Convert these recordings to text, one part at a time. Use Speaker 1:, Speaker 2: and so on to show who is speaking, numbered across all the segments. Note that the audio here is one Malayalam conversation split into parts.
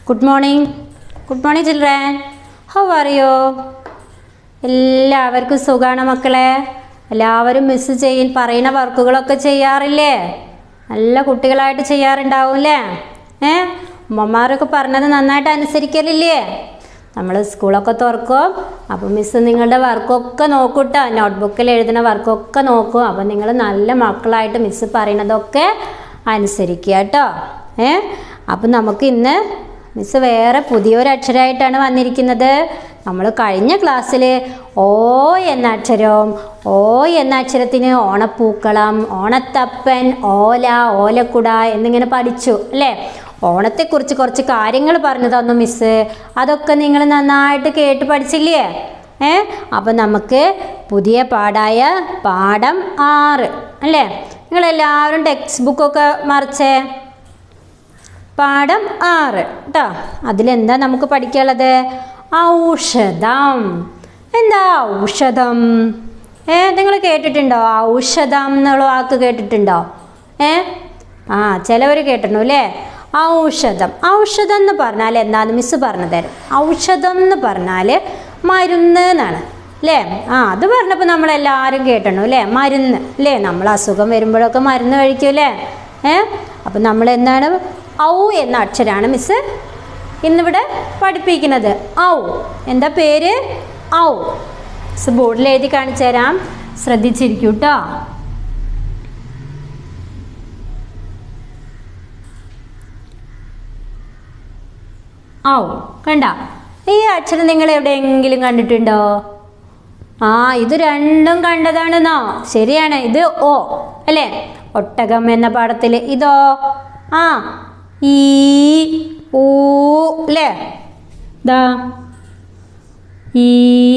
Speaker 1: good morning good morning children how are you എല്ലാവർക്കും സുഖമാണ് മക്കളെ എല്ലാവരും മിസ് ചെയ്യും പറയുന്ന വർക്കുകളൊക്കെ ചെയ്യാറില്ലേ നല്ല കുട്ടികളായിട്ട് ചെയ്യാറുണ്ടാവും അല്ലേ ഏ ഉമ്മമാരൊക്കെ പറഞ്ഞത് നന്നായിട്ട് അനുസരിക്കലില്ലേ നമ്മൾ സ്കൂളൊക്കെ തുറക്കും അപ്പോൾ മിസ് നിങ്ങളുടെ വർക്കൊക്കെ നോക്കൂട്ടോ നോട്ട്ബുക്കിൽ എഴുതുന്ന വർക്കൊക്കെ നോക്കും അപ്പോൾ നിങ്ങൾ നല്ല മക്കളായിട്ട് മിസ് പറയുന്നതൊക്കെ അനുസരിക്കുക കേട്ടോ ഏ അപ്പം നമുക്ക് ഇന്ന് മിസ് വേറെ പുതിയൊരു അക്ഷരമായിട്ടാണ് വന്നിരിക്കുന്നത് നമ്മൾ കഴിഞ്ഞ ക്ലാസ്സിൽ ഓ എന്ന അക്ഷരവും ഓ എന്ന അക്ഷരത്തിന് ഓണപ്പൂക്കളം ഓണത്തപ്പൻ ഓല ഓലക്കുട എന്നിങ്ങനെ പഠിച്ചു അല്ലേ ഓണത്തെക്കുറിച്ച് കുറച്ച് കാര്യങ്ങൾ പറഞ്ഞു തന്നു മിസ് അതൊക്കെ നിങ്ങൾ നന്നായിട്ട് കേട്ട് പഠിച്ചില്ലേ ഏ അപ്പം നമുക്ക് പുതിയ പാടായ പാഠം ആറ് അല്ലേ നിങ്ങളെല്ലാവരും ടെക്സ്റ്റ് ബുക്കൊക്കെ മറിച്ചേ പാഠം ആറ് കേട്ടോ അതിലെന്താ നമുക്ക് പഠിക്കാനുള്ളത് ഔഷധം എന്താ ഔഷധം ഏ നിങ്ങൾ കേട്ടിട്ടുണ്ടോ ഔഷധം എന്നുള്ള വാക്ക് കേട്ടിട്ടുണ്ടോ ഏ ആ ചിലവർ കേട്ടിട്ടുണ്ടോ അല്ലേ ഔഷധം ഔഷധം എന്ന് പറഞ്ഞാൽ എന്താന്ന് മിസ് പറഞ്ഞു തരും ഔഷധം എന്ന് പറഞ്ഞാൽ മരുന്ന് എന്നാണ് അല്ലേ ആ അത് പറഞ്ഞപ്പോൾ നമ്മളെല്ലാവരും കേട്ടിട്ടുണ്ടോ അല്ലേ മരുന്ന് അല്ലേ നമ്മൾ അസുഖം വരുമ്പോഴൊക്കെ മരുന്ന് കഴിക്കും അല്ലേ ഏ അപ്പം നമ്മൾ എന്താണ് ഔ എന്ന അക്ഷരമാണ് മിസ് ഇന്നിവിടെ പഠിപ്പിക്കുന്നത് ഔ എന്താ പേര് ഔ മിസ് ബോർഡിൽ എഴുതി കാണിച്ചു തരാം ശ്രദ്ധിച്ചിരിക്കൂ കേട്ടോ ഔ കണ്ട ഈ അക്ഷരം നിങ്ങൾ എവിടെയെങ്കിലും കണ്ടിട്ടുണ്ടോ ആ ഇത് രണ്ടും കണ്ടതാണെന്നോ ശരിയാണ് ഇത് ഓ അല്ലേ ഒട്ടകം എന്ന പാഠത്തിൽ ഇതോ ആ ഈ ഊ അല്ലേ ദാ ഈ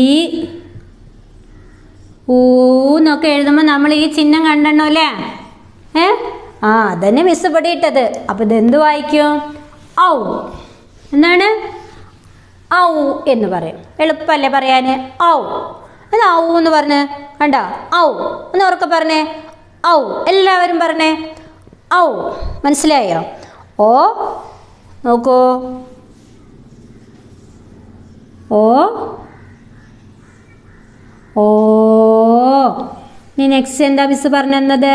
Speaker 1: ഊന്നൊക്കെ എഴുതുമ്പോൾ നമ്മൾ ഈ ചിഹ്നം കണ്ടണോ അല്ലേ ഏ ആ അതന്നെ മിസ് ഇവിടെ ഇട്ടത് അപ്പം ഇതെന്ത് വായിക്കും ഔ എന്താണ് ഔ എന്ന് പറയും എളുപ്പമല്ലേ പറയാൻ ഔ അത് ഔ എന്ന് പറഞ്ഞ് കണ്ട ഔ എന്ന് ഉറക്കെ പറഞ്ഞേ ഔ എല്ലാവരും പറഞ്ഞേ ഔ മനസ്സിലായോ ഓ നോക്കൂ ഓ ഓ നീ നെക്സ്റ്റ് എന്താ മിസ് പറഞ്ഞു തന്നത്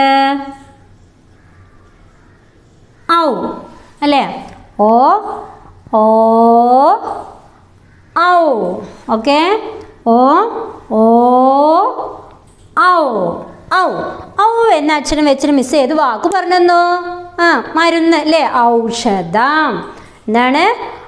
Speaker 1: ഔ അല്ലേ ഓ ഓ ഔ ഓക്കെ ഓ ഓ ഔ ഔ ഔ എന്ന അക്ഷരം വെച്ചിട്ട് മിസ് ഏത് വാക്ക് പറഞ്ഞു ആ മരുന്ന് അല്ലേ ഔഷധം എന്താണ്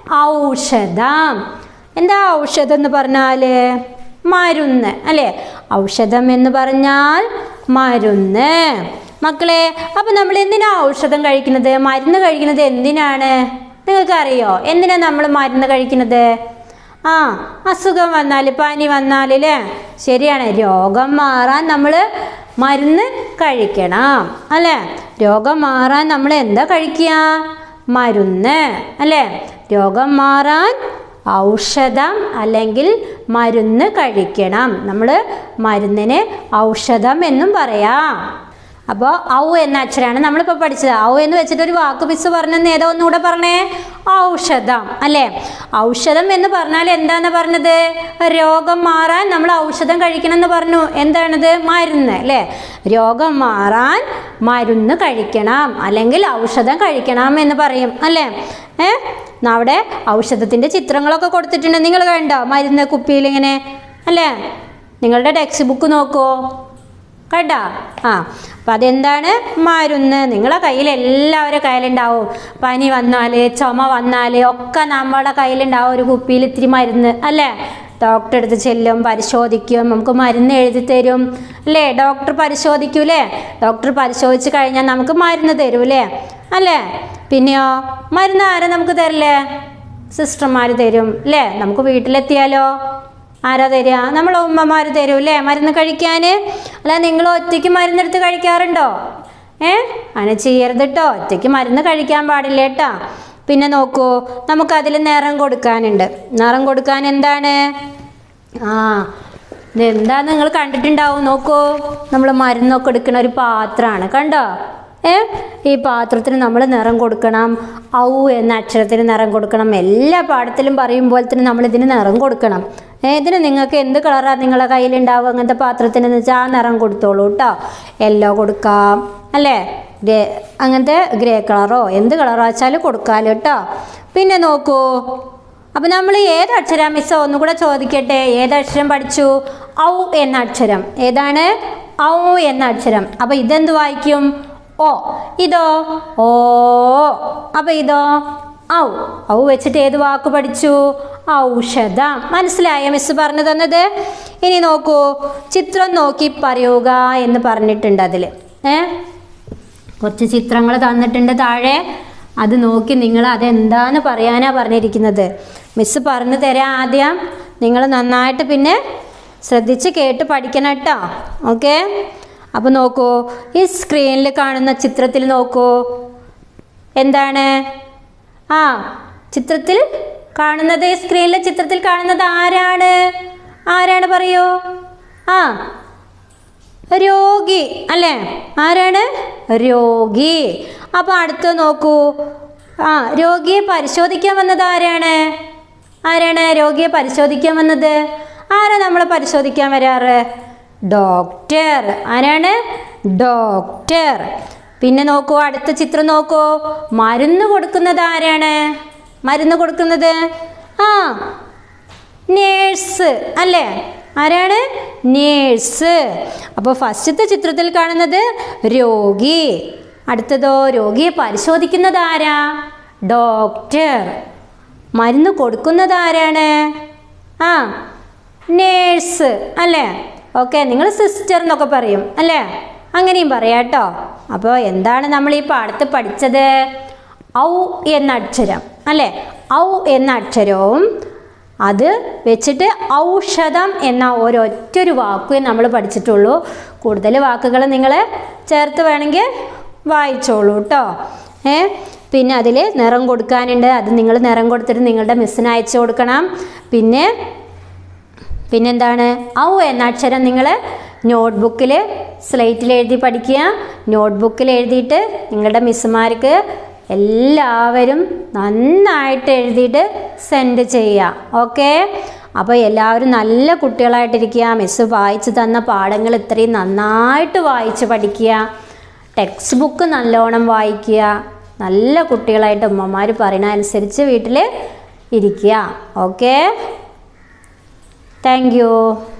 Speaker 1: ഔഷധം എന്താ ഔഷധം എന്ന് പറഞ്ഞാൽ മരുന്ന് അല്ലേ ഔഷധം എന്ന് പറഞ്ഞാൽ മരുന്ന് മക്കളെ അപ്പം നമ്മൾ എന്തിനാ ഔഷധം കഴിക്കുന്നത് മരുന്ന് കഴിക്കുന്നത് എന്തിനാണ് നിങ്ങൾക്കറിയോ എന്തിനാ നമ്മൾ മരുന്ന് കഴിക്കുന്നത് ആ അസുഖം വന്നാൽ പനി വന്നാൽ അല്ലേ ശരിയാണ് രോഗം മാറാൻ നമ്മൾ മരുന്ന് കഴിക്കണം അല്ലേ രോഗം മാറാൻ നമ്മൾ എന്താ കഴിക്കുക മരുന്ന് അല്ലേ രോഗം മാറാൻ ഔഷധം അല്ലെങ്കിൽ മരുന്ന് കഴിക്കണം നമ്മൾ മരുന്നിന് ഔഷധം എന്നും പറയാം അപ്പോൾ ഔ എന്ന അക്ഷരമാണ് നമ്മളിപ്പോൾ പഠിച്ചത് ഔ എന്ന് വെച്ചിട്ട് ഒരു വാക്ക് മിസ് പറഞ്ഞെന്ന് ഏതോ ഒന്നുകൂടെ പറഞ്ഞേ ഔഷധം അല്ലേ ഔഷധം എന്ന് പറഞ്ഞാൽ എന്താന്ന് പറഞ്ഞത് രോഗം മാറാൻ നമ്മൾ ഔഷധം കഴിക്കണം എന്ന് പറഞ്ഞു എന്താണത് മരുന്ന് അല്ലേ രോഗം മാറാൻ മരുന്ന് കഴിക്കണം അല്ലെങ്കിൽ ഔഷധം കഴിക്കണം എന്ന് പറയും അല്ലേ ഏ അവിടെ ഔഷധത്തിൻ്റെ ചിത്രങ്ങളൊക്കെ കൊടുത്തിട്ടുണ്ട് നിങ്ങൾ കണ്ടോ മരുന്ന് കുപ്പിയിൽ ഇങ്ങനെ അല്ലേ നിങ്ങളുടെ ടെക്സ്റ്റ് ബുക്ക് നോക്കുമോ കേട്ടോ ആ അപ്പം അതെന്താണ് മരുന്ന് നിങ്ങളെ കയ്യിൽ എല്ലാവരുടെ കയ്യിലുണ്ടാവും പനി വന്നാൽ ചുമ വന്നാൽ ഒക്കെ നമ്മുടെ കയ്യിലുണ്ടാവും ഒരു കുപ്പിയിൽ ഇത്തിരി മരുന്ന് അല്ലേ ഡോക്ടറെ അടുത്ത് ചെല്ലും പരിശോധിക്കും നമുക്ക് മരുന്ന് എഴുതി തരും അല്ലേ ഡോക്ടർ പരിശോധിക്കൂലേ ഡോക്ടർ പരിശോധിച്ച് കഴിഞ്ഞാൽ നമുക്ക് മരുന്ന് തരൂലേ അല്ലേ പിന്നെയോ മരുന്ന് ആരാ നമുക്ക് തരില്ലേ സിസ്റ്റർമാർ തരും അല്ലേ നമുക്ക് വീട്ടിലെത്തിയാലോ ആരാ തരിക നമ്മളെ ഉമ്മമാർ തരും അല്ലേ മരുന്ന് കഴിക്കാൻ അല്ല നിങ്ങൾ ഒറ്റയ്ക്ക് മരുന്നെടുത്ത് കഴിക്കാറുണ്ടോ ഏ അങ്ങനെ ചെയ്യരുത് കേട്ടോ ഒറ്റയ്ക്ക് മരുന്ന് കഴിക്കാൻ പാടില്ല കേട്ടോ പിന്നെ നോക്കൂ നമുക്കതിൽ നിറം കൊടുക്കാനുണ്ട് നിറം കൊടുക്കാൻ എന്താണ് ആ ഇതെന്താ നിങ്ങൾ കണ്ടിട്ടുണ്ടാവും നോക്കൂ നമ്മൾ മരുന്നൊക്കെ എടുക്കുന്ന ഒരു പാത്രമാണ് കണ്ടോ ഏ ഈ പാത്രത്തിന് നമ്മൾ നിറം കൊടുക്കണം ഔ എന്ന അക്ഷരത്തിന് നിറം കൊടുക്കണം എല്ലാ പാഠത്തിലും പറയുമ്പോൾ തന്നെ നമ്മൾ ഇതിന് നിറം കൊടുക്കണം ഏ, ഇതിന് നിങ്ങൾക്ക് എന്ത് കളറാണ് നിങ്ങളുടെ കയ്യിലുണ്ടാവും അങ്ങനത്തെ പാത്രത്തിന് എന്ന് വെച്ചാൽ ആ നിറം കൊടുത്തോളൂ കേട്ടോ യെല്ലോ കൊടുക്കാം അല്ലേ ഗ്രേ അങ്ങനത്തെ ഗ്രേ കളറോ എന്ത് കളറോ വെച്ചാൽ കൊടുക്കാമല്ലോ കേട്ടോ പിന്നെ നോക്കൂ അപ്പം നമ്മൾ ഏത് അക്ഷരം മിസ് ഒന്നുകൂടെ ചോദിക്കട്ടെ ഏത് അക്ഷരം പഠിച്ചു ഔ എന്ന അക്ഷരം ഏതാണ് ഔ എന്ന അക്ഷരം അപ്പം ഇതെന്ത് വായിക്കും ഓ ഇതോ ഓ അപ്പം ഇതോ ഔ ഔ വെച്ചിട്ട് ഏത് വാക്ക് പഠിച്ചു ഔഷധം മനസ്സിലായോ മിസ് പറഞ്ഞു തന്നത് ഇനി നോക്കൂ ചിത്രം നോക്കി പറയുക എന്ന് പറഞ്ഞിട്ടുണ്ട് അതിൽ ഏ കുറച്ച് ചിത്രങ്ങൾ തന്നിട്ടുണ്ട് താഴെ അത് നോക്കി നിങ്ങൾ അതെന്താന്ന് പറയാനാ പറഞ്ഞിരിക്കുന്നത് മിസ് പറഞ്ഞു തരാം ആദ്യം നിങ്ങൾ നന്നായിട്ട് പിന്നെ ശ്രദ്ധിച്ച് കേട്ട് പഠിക്കണം കേട്ടോ ഓക്കെ അപ്പോൾ നോക്കൂ ഈ സ്ക്രീനിൽ കാണുന്ന ചിത്രത്തിൽ നോക്കൂ എന്താണ് ആ ചിത്രത്തിൽ കാണുന്നത് ഈ സ്ക്രീനിലെ ചിത്രത്തിൽ കാണുന്നത് ആരാണ് ആരാണ് പറയൂ ആ രോഗി അല്ലേ ആരാണ് രോഗി അപ്പോൾ അടുത്ത് നോക്കൂ ആ രോഗിയെ പരിശോധിക്കാൻ വന്നത് ആരാണ് ആരാണ് രോഗിയെ പരിശോധിക്കാൻ വന്നത് ആരാ നമ്മളെ പരിശോധിക്കാൻ വരാറ് ഡോക്ടർ ആരാണ് ഡോക്ടർ പിന്നെ നോക്കൂ അടുത്ത ചിത്രം നോക്കൂ മരുന്ന് കൊടുക്കുന്നത് ആരാണ് മരുന്ന് കൊടുക്കുന്നത് ആ നേഴ്സ് അല്ലേ ആരാണ് നേഴ്സ് അപ്പോൾ ഫസ്റ്റത്തെ ചിത്രത്തിൽ കാണുന്നത് രോഗി അടുത്തതോ രോഗിയെ പരിശോധിക്കുന്നത് ആരാ ഡോക്ടർ മരുന്ന് കൊടുക്കുന്നത് ആരാണ് ആ നേഴ്സ് അല്ലേ ഓക്കെ നിങ്ങൾ സിസ്റ്റർ എന്നൊക്കെ പറയും അല്ലേ അങ്ങനെയും പറയാം കേട്ടോ അപ്പോൾ എന്താണ് നമ്മൾ ഈ പാഠത്ത് പഠിച്ചത് ഔ എന്ന അക്ഷരം അല്ലേ ഔ എന്ന അക്ഷരവും അത് വെച്ചിട്ട് ഔഷധം എന്ന ഒരൊറ്റൊരു വാക്കേ നമ്മൾ പഠിച്ചിട്ടുള്ളൂ കൂടുതൽ വാക്കുകൾ നിങ്ങൾ ചേർത്ത് വേണമെങ്കിൽ വായിച്ചോളൂ കേട്ടോ ഏ പിന്നെ അതിൽ നിറം കൊടുക്കാനുണ്ട് അത് നിങ്ങൾ നിറം കൊടുത്തിട്ട് നിങ്ങളുടെ മിസ്സിന് അയച്ചു കൊടുക്കണം പിന്നെ പിന്നെന്താണ് ഔ എന്ന അക്ഷരം നിങ്ങൾ നോട്ട്ബുക്കിൽ സ്ലേറ്റിൽ എഴുതി പഠിക്കുക നോട്ട്ബുക്കിൽ എഴുതിയിട്ട് നിങ്ങളുടെ മിസ്സുമാർക്ക് എല്ലാവരും നന്നായിട്ട് എഴുതിയിട്ട് സെൻഡ് ചെയ്യുക ഓക്കെ അപ്പോൾ എല്ലാവരും നല്ല കുട്ടികളായിട്ടിരിക്കുക മിസ്സ് വായിച്ചു തന്ന പാഠങ്ങൾ ഇത്രയും നന്നായിട്ട് വായിച്ച് പഠിക്കുക ടെക്സ്റ്റ് ബുക്ക് നല്ലോണം വായിക്കുക നല്ല കുട്ടികളായിട്ട് ഉമ്മമാർ പറയുന്ന അനുസരിച്ച് വീട്ടിൽ ഇരിക്കുക ഓക്കെ താങ്ക് യു